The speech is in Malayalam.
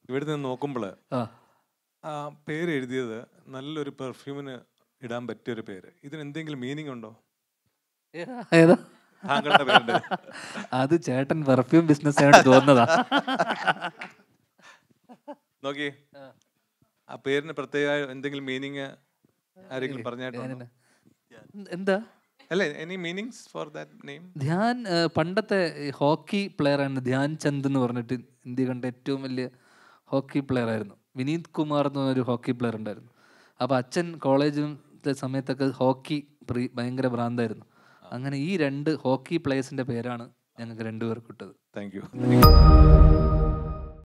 ഇവിടെ നിന്ന് നോക്കുമ്പോൾ ആ ആ പേര് എഴുതിയത് നല്ലൊരു പെർഫ്യൂമിന് ഇടാൻ പറ്റിയ ഒരു പേര് ഇതിന് എന്തെങ്കിലും മീനിങ് ഉണ്ടോ ഏതാ? ഏതാ താങ്കളുടെ പേരുണ്ട് അത് ചേട്ടൻ പെർഫ്യൂം ബിസിനസ് ആയിട്ട് തോന്നുന്നതാ നോക്കി ആ പേരിന് പ്രത്യേക എന്തെങ്കിലും മീനിങ് ആരെങ്കിലും പറഞ്ഞായിട്ടുണ്ടോ ഞാനിന്ന് എന്താ അല്ലേ any meanings for that name Dhyan ആ, പണ്ടത്തെ ഈ ഹോക്കി പ്ലെയർ ആണ് ധ്യാൻ ചന്ദ് എന്ന് പറഞ്ഞിട്ട് ഇന്ത്യ കണ്ട ഏറ്റവും വലിയ ഹോക്കി പ്ലെയർ ആയിരുന്നു വിനീത് കുമാർ എന്ന് പറഞ്ഞൊരു ഹോക്കി പ്ലെയർ ഉണ്ടായിരുന്നു അപ്പോൾ അച്ഛൻ കോളേജിലെ സമയത്തൊക്കെ ഹോക്കി പ്രീ ഭയങ്കര ഭ്രാന്തായിരുന്നു അങ്ങനെ ഈ രണ്ട് ഹോക്കി പ്ലേയേഴ്സിന്റെ പേരാണ് ഞങ്ങൾക്ക് രണ്ടുപേർക്ക് ഇട്ടത് താങ്ക് യു